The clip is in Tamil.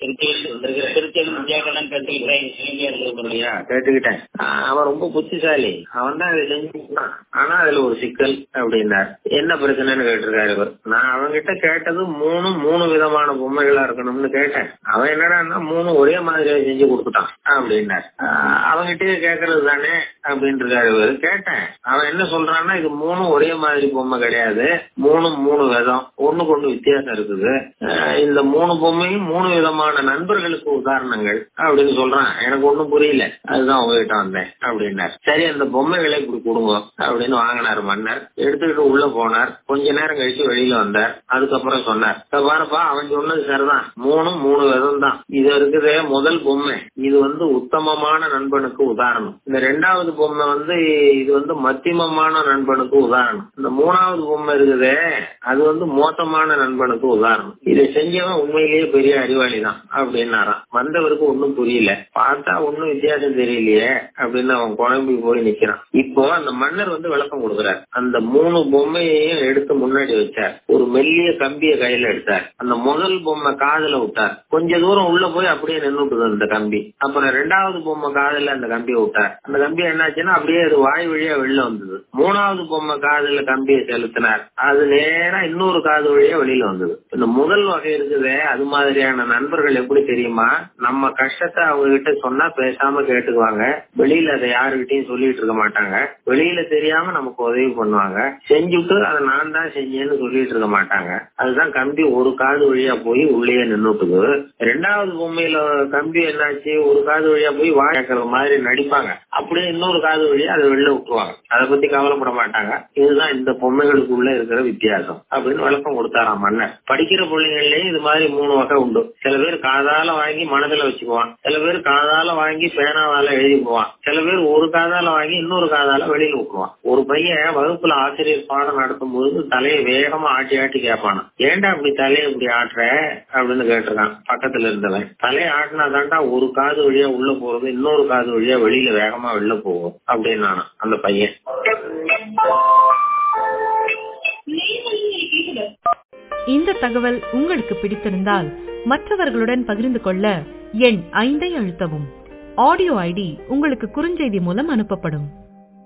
திருச்சியில் வந்திருக்கிற திருச்சியில் வித்யாக்கடன் கற்றுக்கிறேன் இளைஞர் இல்லையா கேட்டுக்கிட்டேன் ஆஹ் அவன் ரொம்ப புத்திசாலி அவன் தான் இதை செஞ்சுட்டான் ஆனா அதுல ஒரு சிக்கல் அப்படின்னார் என்ன பிரச்சனைன்னு கேட்டிருக்காரு இவர் நான் அவன்கிட்ட கேட்டது மூணு மூணு விதமான பொம்மைகளா இருக்கணும்னு கேட்டேன் அவன் என்னடான்னா மூணு ஒரே மாதிரியா செஞ்சு கொடுத்துட்டான் அப்படின்னார் ஆஹ் அவன்கிட்டயே கேட்கறது தானே அப்படின்னு இருக்காரு இவர் கேட்டேன் அவன் என்ன சொல்றான்னா இது மூணு ஒரே மாதிரி பொம்மை கிடையாது மூணு மூணு விதம் ஒண்ணுக்கு ஒண்ணு வித்தியாசம் இருக்குது ஆஹ் இந்த மூணு பொம்மையும் மூணு விதமான நண்பர்களுக்கு உதாரணங்கள் அப்படின்னு சொல்றான் எனக்கு ஒண்ணும் புரியல அதுதான் உங்ககிட்ட வந்தேன் அப்படின்னார் சரி அந்த பொம்மைகளை இப்படி கொடுங்க அப்படின்னு வாங்கினார் மன்னர் எடுத்துக்கிட்டு உள்ள போனார் கொஞ்ச நேரம் கழிச்சு வெளியில வந்தார் அதுக்கப்புறம் சொன்னார் "இதோ பாருப்பா அவன் சொன்னது சரிதான் மூணும் மூணு விதம் தான் இது இருக்குதே முதல் பொம்மை இது வந்து உத்தமமான நண்பனுக்கு உதாரணம் இந்த ரெண்டாவது பொம்மை வந்து இது வந்து மத்தியமமான நண்பனுக்கு உதாரணம் இந்த மூணாவது பொம்மை இருக்குதே அது வந்து மோசமான நண்பனுக்கு உதாரணம் இதை செஞ்சவன் உண்மையிலேயே பெரிய அறிவாளி தான் அப்படின்னாராம் வந்தவருக்கு ஒன்னும் புரியல பார்த்தா ஒன்னும் வித்தியாசம் தெரியலையே அப்படின்னு அவன் குழம்பி போய் நிக்கிறான் இப்போ அந்த மன்னர் வந்து விளக்கம் கொடுக்குறார் அந்த மூணு பொம்மையையும் எடுத்து முன்னாடி வச்சார் ஒரு மெல்லிய கம்பிய கையில எடுத்தார் அந்த முதல் பொம்மை காதுல விட்டார் கொஞ்ச தூரம் உள்ள போய் அப்படியே நின்னுட்டுது அந்த கம்பி அப்புறம் ரெண்டாவது பொம்மை காதுல அந்த கம்பியை விட்டார் அந்த கம்பி என்னாச்சுன்னா அப்படியே அது வாய் வழியா வெளில வந்தது மூணாவது பொம்மை காதுல கம்பியை செலுத்தினார் அது நேரா இன்னொரு காது வழியா வெளியில வந்தது இந்த முதல் வகை இருக்குதே அது மாதிரியான நண்பர்கள் எப்படி தெரியுமா நம்ம கஷ்டத்தை அவங்க கிட்ட சொன்னா பேசாம கேட்டுக்குவாங்க வெளியில அதை யாருகிட்டயும் சொல்லிட்டு இருக்க மாட்டாங்க வெளியில தெரியாம நமக்கு உதவி பண்ணுவாங்க செஞ்சுட்டு அதை நான் தான் செஞ்சேன்னு சொல்லிட்டு இருக்க மாட்டாங்க அதுதான் கம்பி ஒரு காது வழியா போய் உள்ளே நின்னுட்டுது ரெண்டாவது பொம்மையில கம்பி என்னாச்சு ஒரு காது வழியா போய் வாய்க்கிற மாதிரி நடிப்பாங்க அப்படியே இன்னொரு காது வழியா அதை வெளில விட்டுருவாங்க அதை பத்தி கவலைப்பட மாட்டாங்க இதுதான் இந்த பொம்மைகளுக்குள்ள இருக்கிற வித்தியாசம் அப்படின்னு விளக்கம் கொடுத்தாராம் மன்னர் படிக்கிற பிள்ளைங்கள்லயும் இது மாதிரி மூணு வகை உண்டு சில பேர் காதால வாங்கி மனதுல வச்சுக்குவான் சில பேர் காதால வாங்கி பேனாவால எழுதி போவான் சில பேர் ஒரு காதால வாங்கி இன்னொரு காதால வெளியில விட்டுருவான் ஒரு பையன் வகுப்புல ஆசிரியர் பாடம் நடத்தும் போது தலையை வேகமா ஆட்டி ஆட்டி கேட்பானா ஏன்டா இப்படி தலையை இப்படி ஆட்டுற அப்படின்னு கேட்டிருக்கான் பக்கத்துல இருந்தவன் தலையை ஆட்டினா தாண்டா ஒரு காது வழியா உள்ள போறது இன்னொரு காது வழியா வெளியில வேகமா வெளில போகும் அப்படின்னு அந்த பையன் இந்த தகவல் உங்களுக்கு பிடித்திருந்தால் மற்றவர்களுடன் பகிர்ந்து கொள்ள எண் ஐந்தை அழுத்தவும் ஆடியோ ஐடி உங்களுக்கு குறுஞ்செய்தி மூலம் அனுப்பப்படும்